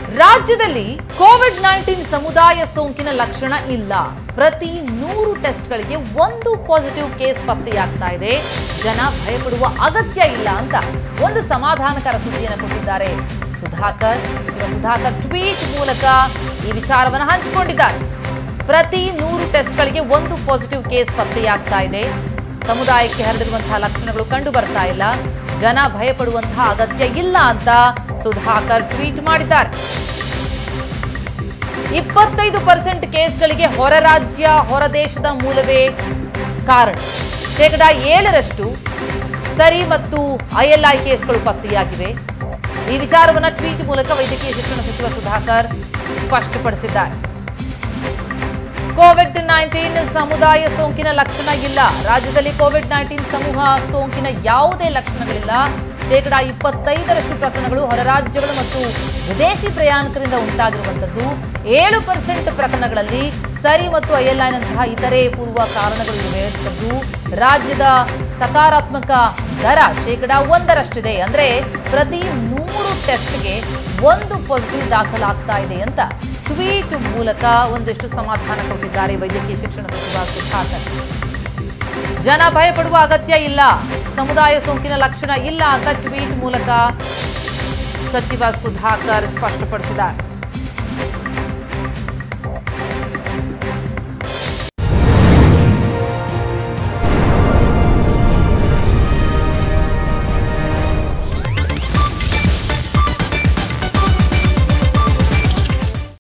ರಾಜ್ಯದಲ್ಲಿ Covid nineteen ಸಮುದಾಯ ಸೋಂಕಿನ ಲಕ್ಷಣ ಇಲ್ಲ ಪ್ರತಿ ನೂರು ಟೆಸ್ಟ್ಗಳಿಗೆ ಒಂದು ಪಾಸಿಟಿವ್ ಕೇಸ್ ಪತ್ತೆಯಾಗ್ತಾ ಇದೆ ಜನ ಭಯಪಡುವ ಅಗತ್ಯ ಇಲ್ಲ ಅಂತ ಒಂದು ಸಮಾಧಾನಕರ ಸುದ್ದಿಯನ್ನು ಕೊಟ್ಟಿದ್ದಾರೆ ಸುಧಾಕರ್ ಸಚಿವ ಸುಧಾಕರ್ ಟ್ವೀಟ್ ಮೂಲಕ ಈ ವಿಚಾರವನ್ನು ಹಂಚಿಕೊಂಡಿದ್ದಾರೆ ಪ್ರತಿ ನೂರು ಟೆಸ್ಟ್ಗಳಿಗೆ ಒಂದು ಪಾಸಿಟಿವ್ ಕೇಸ್ ಪತ್ತೆಯಾಗ್ತಾ ಇದೆ ಸಮುದಾಯಕ್ಕೆ ಹರಡಿರುವಂತಹ ಲಕ್ಷಣಗಳು ಕಂಡು ಬರ್ತಾ ಇಲ್ಲ ಜನ ಭಯಪಡುವಂತಹ ಅಗತ್ಯ ಇಲ್ಲ ಅಂತ ಸುಧಾಕರ್ ಟ್ವೀಟ್ ಮಾಡಿದ್ದಾರೆ ಇಪ್ಪತ್ತೈದು ಪರ್ಸೆಂಟ್ ಕೇಸ್ಗಳಿಗೆ ಹೊರ ರಾಜ್ಯ ಹೊರ ದೇಶದ ಮೂಲವೇ ಕಾರಣ ಶೇಕಡ ಏಳರಷ್ಟು ಸರಿ ಮತ್ತು ಐಎಲ್ಐ ಕೇಸ್ಗಳು ಪತ್ತೆಯಾಗಿವೆ ಈ ವಿಚಾರವನ್ನ ಟ್ವೀಟ್ ಮೂಲಕ ವೈದ್ಯಕೀಯ ಶಿಕ್ಷಣ ಸಚಿವ ಸುಧಾಕರ್ ಸ್ಪಷ್ಟಪಡಿಸಿದ್ದಾರೆ ಕೋವಿಡ್ ನೈನ್ಟೀನ್ ಸಮುದಾಯ ಸೋಂಕಿನ ಲಕ್ಷಣ ಇಲ್ಲ ರಾಜ್ಯದಲ್ಲಿ ಕೋವಿಡ್ ನೈನ್ಟೀನ್ ಸಮೂಹ ಸೋಂಕಿನ ಯಾವುದೇ ಲಕ್ಷಣಗಳಿಲ್ಲ ಶೇಕಡ ಇಪ್ಪತ್ತೈದರಷ್ಟು ಪ್ರಕರಣಗಳು ಹೊರ ರಾಜ್ಯಗಳು ಮತ್ತು ವಿದೇಶಿ ಪ್ರಯಾಣಿಕರಿಂದ ಉಂಟಾಗಿರುವಂಥದ್ದು ಏಳು ಪರ್ಸೆಂಟ್ ಪ್ರಕರಣಗಳಲ್ಲಿ ಸರಿ ಮತ್ತು ಐಎಲ್ಐನಂತಹ ಇತರೆ ಪೂರ್ವ ಕಾರಣಗಳು ಇರುವಂಥದ್ದು ರಾಜ್ಯದ ಸಕಾರಾತ್ಮಕ ದರ ಶೇಕಡ ಒಂದರಷ್ಟಿದೆ ಅಂದ್ರೆ ಪ್ರತಿ ನೂರು ಟೆಸ್ಟ್ಗೆ ಒಂದು ಪಾಸಿಟಿವ್ ದಾಖಲಾಗ್ತಾ ಇದೆ ಅಂತ ಟ್ವೀಟ್ ಮೂಲಕ ಒಂದಷ್ಟು ಸಮಾಧಾನ ಕೊಟ್ಟಿದ್ದಾರೆ ವೈದ್ಯಕೀಯ ಶಿಕ್ಷಣ ಸಚಿವ ಸುಧಾಕರ್ ಜನ ಭಯಪಡುವ ಅಗತ್ಯ ಇಲ್ಲ ಸಮುದಾಯ ಸೋಂಕಿನ ಲಕ್ಷಣ ಇಲ್ಲ ಅಂತ ಟ್ವೀಟ್ ಮೂಲಕ ಸಚಿವ ಸುಧಾಕರ್ ಸ್ಪಷ್ಟಪಡಿಸಿದ್ದಾರೆ